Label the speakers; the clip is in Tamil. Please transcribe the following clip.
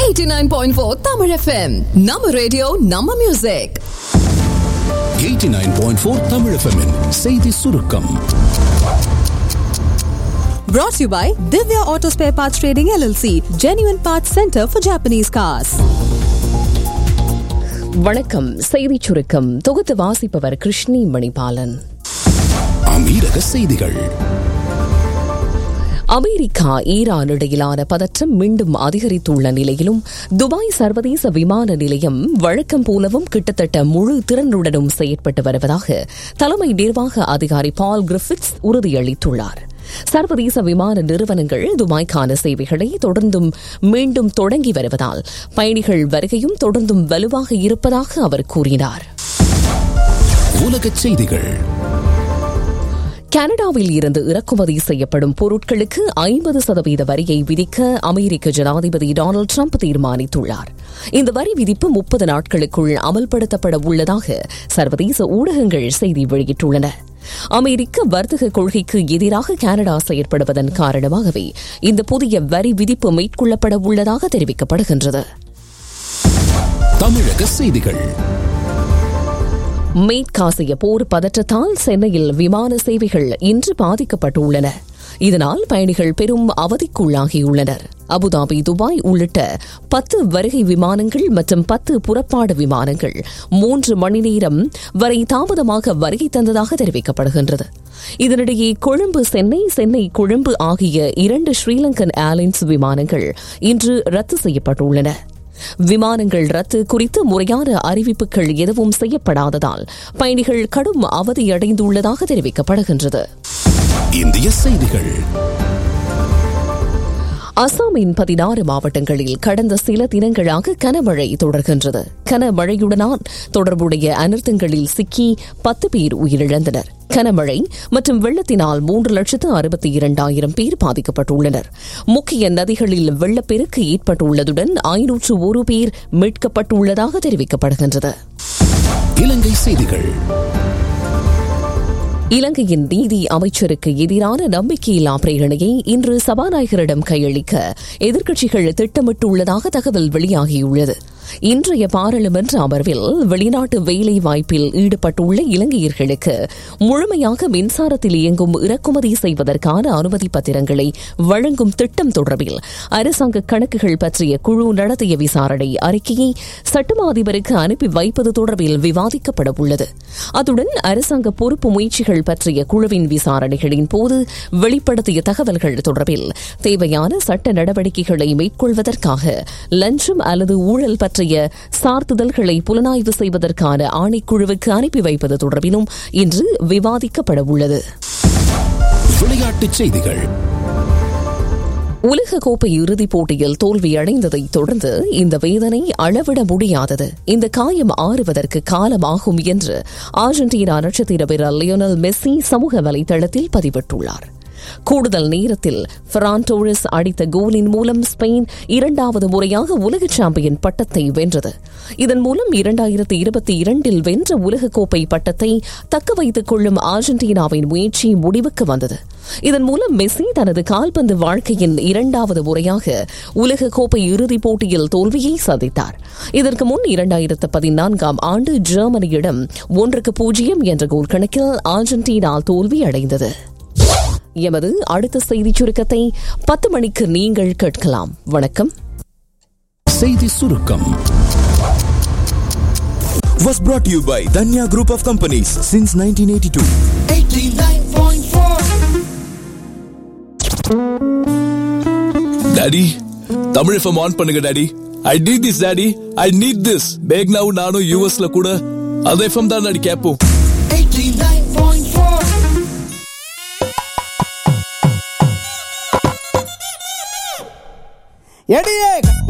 Speaker 1: 89.4 Tamil FM நம்ம ரேடியோ நம்ம மியூசிக்
Speaker 2: 89.4 Tamil FM -இன் செய்தி சுருக்கம்
Speaker 3: Brought to you by Divya Auto Spare Parts Trading LLC, Genuine Parts Center for Japanese Cars.
Speaker 4: வணக்கம் செய்திச் சுருக்கம் தொகுத்து வாசிப்பவர் கிருஷ்ணி மணிபாலன்
Speaker 2: அமீரக செய்திகள்
Speaker 4: அமெரிக்கா ஈரான் இடையிலான பதற்றம் மீண்டும் அதிகரித்துள்ள நிலையிலும் துபாய் சர்வதேச விமான நிலையம் வழக்கம் போலவும் கிட்டத்தட்ட முழு திறனுடனும் செயற்பட்டு வருவதாக தலைமை நிர்வாக அதிகாரி பால் கிரிஃபிட்ஸ் உறுதியளித்துள்ளார் சர்வதேச விமான நிறுவனங்கள் துபாய்க்கான சேவைகளை தொடர்ந்தும் மீண்டும் தொடங்கி வருவதால் பயணிகள் வருகையும் தொடர்ந்தும் வலுவாக இருப்பதாக அவர் கூறினார்
Speaker 2: உலகச் செய்திகள்
Speaker 4: கனடாவில் இருந்து இறக்குமதி செய்யப்படும் பொருட்களுக்கு ஐம்பது சதவீத வரியை விதிக்க அமெரிக்க ஜனாதிபதி டொனால்டு ட்ரம்ப் தீர்மானித்துள்ளார் இந்த வரி விதிப்பு முப்பது நாட்களுக்குள் அமல்படுத்தப்பட உள்ளதாக சர்வதேச ஊடகங்கள் செய்தி வெளியிட்டுள்ளன அமெரிக்க வர்த்தக கொள்கைக்கு எதிராக கனடா செயற்படுவதன் காரணமாகவே இந்த புதிய வரி விதிப்பு மேற்கொள்ளப்பட உள்ளதாக தெரிவிக்கப்படுகின்றது
Speaker 2: தமிழக செய்திகள்
Speaker 4: மேற்காசிய போர் பதற்றத்தால் சென்னையில் விமான சேவைகள் இன்று பாதிக்கப்பட்டுள்ளன இதனால் பயணிகள் பெரும் அவதிக்குள்ளாகியுள்ளனர் அபுதாபி துபாய் உள்ளிட்ட பத்து வருகை விமானங்கள் மற்றும் பத்து புறப்பாடு விமானங்கள் மூன்று மணி நேரம் வரை தாமதமாக வருகை தந்ததாக தெரிவிக்கப்படுகின்றது இதனிடையே கொழும்பு சென்னை சென்னை கொழும்பு ஆகிய இரண்டு ஸ்ரீலங்கன் ஏர்லைன்ஸ் விமானங்கள் இன்று ரத்து செய்யப்பட்டுள்ளன விமானங்கள் ரத்து குறித்து முறையான அறிவிப்புகள் எதுவும் செய்யப்படாததால் பயணிகள் கடும் அவதியடைந்துள்ளதாக தெரிவிக்கப்படுகின்றது
Speaker 2: இந்திய செய்திகள்
Speaker 4: அசாமின் பதினாறு மாவட்டங்களில் கடந்த சில தினங்களாக கனமழை தொடர்கின்றது கனமழையுடனான் தொடர்புடைய அனர்த்தங்களில் சிக்கி பத்து பேர் உயிரிழந்தனர் கனமழை மற்றும் வெள்ளத்தினால் மூன்று லட்சத்து அறுபத்தி இரண்டாயிரம் பேர் பாதிக்கப்பட்டுள்ளனர் முக்கிய நதிகளில் வெள்ளப்பெருக்கு ஏற்பட்டுள்ளதுடன் ஐநூற்று ஒரு பேர் மீட்கப்பட்டுள்ளதாக தெரிவிக்கப்படுகின்றது
Speaker 2: இலங்கை செய்திகள்
Speaker 4: இலங்கையின் நீதி அமைச்சருக்கு எதிரான நம்பிக்கையில்லா பிரேரணையை இன்று சபாநாயகரிடம் கையளிக்க எதிர்க்கட்சிகள் திட்டமிட்டுள்ளதாக தகவல் வெளியாகியுள்ளது இன்றைய பாராளுமன்ற அமர்வில் வெளிநாட்டு வேலை வாய்ப்பில் ஈடுபட்டுள்ள இலங்கையர்களுக்கு முழுமையாக மின்சாரத்தில் இயங்கும் இறக்குமதி செய்வதற்கான அனுமதி பத்திரங்களை வழங்கும் திட்டம் தொடர்பில் அரசாங்க கணக்குகள் பற்றிய குழு நடத்திய விசாரணை அறிக்கையை சட்டமா அதிபருக்கு அனுப்பி வைப்பது தொடர்பில் விவாதிக்கப்பட உள்ளது அத்துடன் அரசாங்க பொறுப்பு முயற்சிகள் பற்றிய குழுவின் விசாரணைகளின் போது வெளிப்படுத்திய தகவல்கள் தொடர்பில் தேவையான சட்ட நடவடிக்கைகளை மேற்கொள்வதற்காக லஞ்சம் அல்லது ஊழல் பற்றிய சார்த்துதல்களை புலனாய்வு செய்வதற்கான ஆணைக்குழுவுக்கு அனுப்பி வைப்பது தொடர்பிலும் இன்று விவாதிக்கப்பட உள்ளது
Speaker 2: விளையாட்டுச் செய்திகள்
Speaker 4: உலகக்கோப்பை இறுதிப் போட்டியில் தோல்வியடைந்ததை தொடர்ந்து இந்த வேதனை அளவிட முடியாதது இந்த காயம் ஆறுவதற்கு காலமாகும் என்று அர்ஜென்டினா நட்சத்திர வீரர் லியோனல் மெஸ்ஸி சமூக வலைதளத்தில் பதிவிட்டுள்ளார் கூடுதல் நேரத்தில் பெரான்டோரிஸ் அடித்த கோலின் மூலம் ஸ்பெயின் இரண்டாவது முறையாக உலக சாம்பியன் பட்டத்தை வென்றது இதன் மூலம் இரண்டாயிரத்தி இருபத்தி இரண்டில் வென்ற உலகக்கோப்பை பட்டத்தை தக்க வைத்துக் கொள்ளும் அர்ஜென்டினாவின் முயற்சி முடிவுக்கு வந்தது இதன் மூலம் மெஸ்ஸி தனது கால்பந்து வாழ்க்கையின் இரண்டாவது முறையாக உலகக்கோப்பை இறுதிப் போட்டியில் தோல்வியை சந்தித்தார் இதற்கு முன் இரண்டாயிரத்து பதினான்காம் ஆண்டு ஜெர்மனியிடம் ஒன்றுக்கு பூஜ்ஜியம் என்ற கோல் கணக்கில் அர்ஜென்டினா தோல்வி அடைந்தது எமது அடுத்த செய்திச் சுருக்கத்தை பத்து மணிக்கு நீங்கள் கேட்கலாம் வணக்கம்
Speaker 2: செய்தி சுருக்கம்
Speaker 5: was brought to you by Danya Group of Companies since 1982.
Speaker 6: Daddy Tamil FM on பண்ணுங்க daddy I need this daddy I need this பேக்னாவும் நானும் யூஎஸ்ல கூட அது எஃப்எம் தான் டாடி கேட்போம்
Speaker 7: எடியே